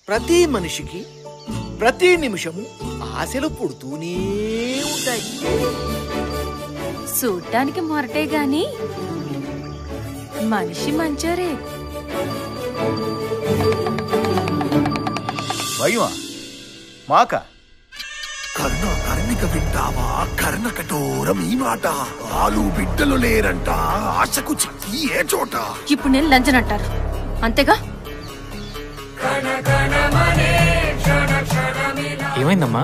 ప్రతి మనిషికి ప్రతి నిమిషము ఆశలు పుడుతూనే ఉంటాయి చూడ్డానికి మొరటే గాని మనిషి మంచోరే భయమా మాక కర్ణ కర్ణిక వింటావా కర్ణ కఠోరం ఈ మాట ఆలు బిడ్డలు లేరంట ఆశకు చిక్కి ఏ చోట ఇప్పుడు నేను లంచన్ అంటారు అంతేగా ఏమైందమ్మా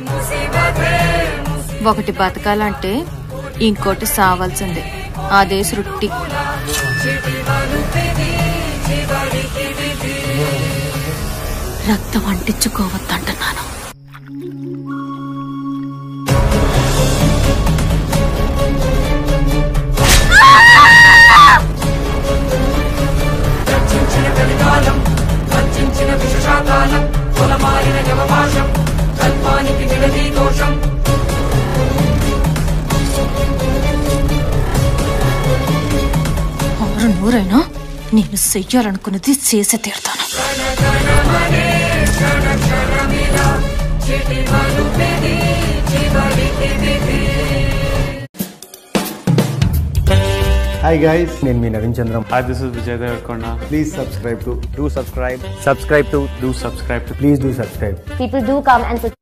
ఒకటి బతకాలంటే ఇంకోటి సావాల్సిందే అదే సృష్టి రక్తం అంటించుకోవద్దంటున్నాను ఆరు నూరైనా నేను చెయ్యాలనుకున్నది చేసే తీరుతాను హాయ్ గైస్ నేను మీ Naveen Chandram Hi, this is Vijay Devarkonda. Please subscribe to do subscribe Subscribe to, do subscribe to please do subscribe people do come and